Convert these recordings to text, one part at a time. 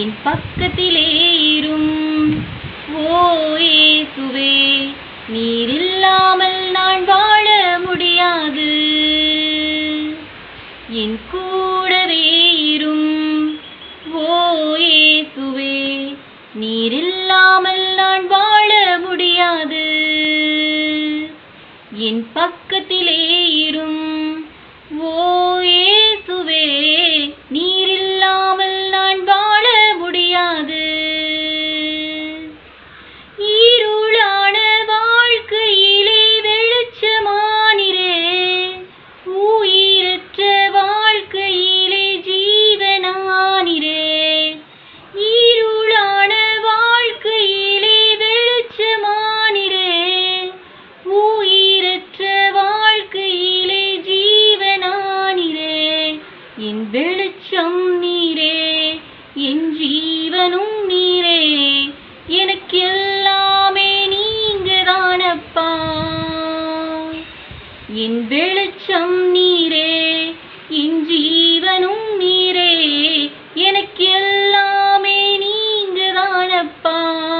என் பக்கத்திலே இரும் ஓ இயேசுவே நீர் இல்லாமல் நான் வாழ முடியாது என் கூடவே இரும் ஓ இயேசுவே நீர் இல்லாமல் நான் வாழ முடியாது என் பக்கத்திலே இரும் ஓ இயேசுவே நீர் இல்லாமல் நான் வாழ முடியாது இருளான வாழ்க்கையிலே வெளிச்சமானிரே உயிரற்ற வாழ்க்கையிலே ஜீவனானிரே இருளான வாழ்க்கையிலே வெளிச்சமானிரே உயிரற்ற வாழ்க்கையிலே ஜீவனானிரே என் வெளிச்சம் நீரே என் ஜீவனும் நீரே எனக்கு எல்லாமே நீங்க தானப்பா என் வெளிச்சம் நீரே என் ஜீவனும் நீரே எனக்கு எல்லாமே நீங்க தானப்பா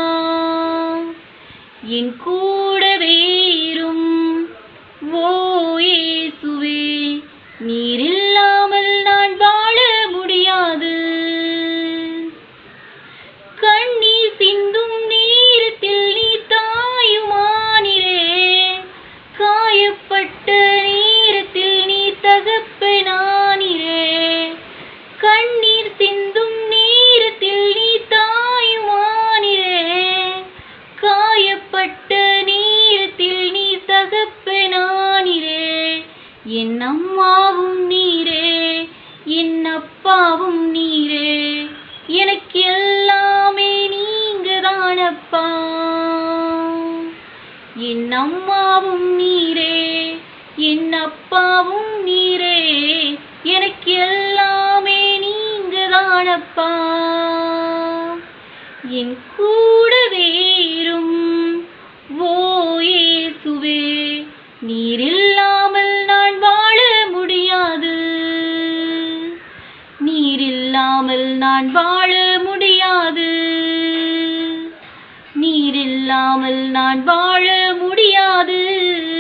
என் கூடவே இரும் ஓ இயேசுவே நீர் இல்லாமல் நான் வாழ முடியாது கண்ணீர் சிந்தும் நேரத்தில் நீ தாயுமானிரே காயப்பட்ட நேரத்தில் நீ தகப்பனானிரே கண்ணீர் சிந்தும் நேரத்தில் நீ தாயுமானிரே காயப்பட்ட நேரத்தில் நீ தகப்பனானிரே என் அம்மாவும் நீரே என் அப்பாவும் நீரே எனக்கு எல்லாமே நீங்க தானப்பா என் அம்மாவும் நீரே என் அப்பாவும் நீரே எனக்கு எல்லாமே நீங்க தானப்பா என் கூடவே இரும் ஓ இயேசுவே நீர் இல்லாமல் நான் வாழ முடியாது நீர் இல்லாமல் நான் வாழ முடியாது நீர் இல்லாமல் நான் வாழ முடியாது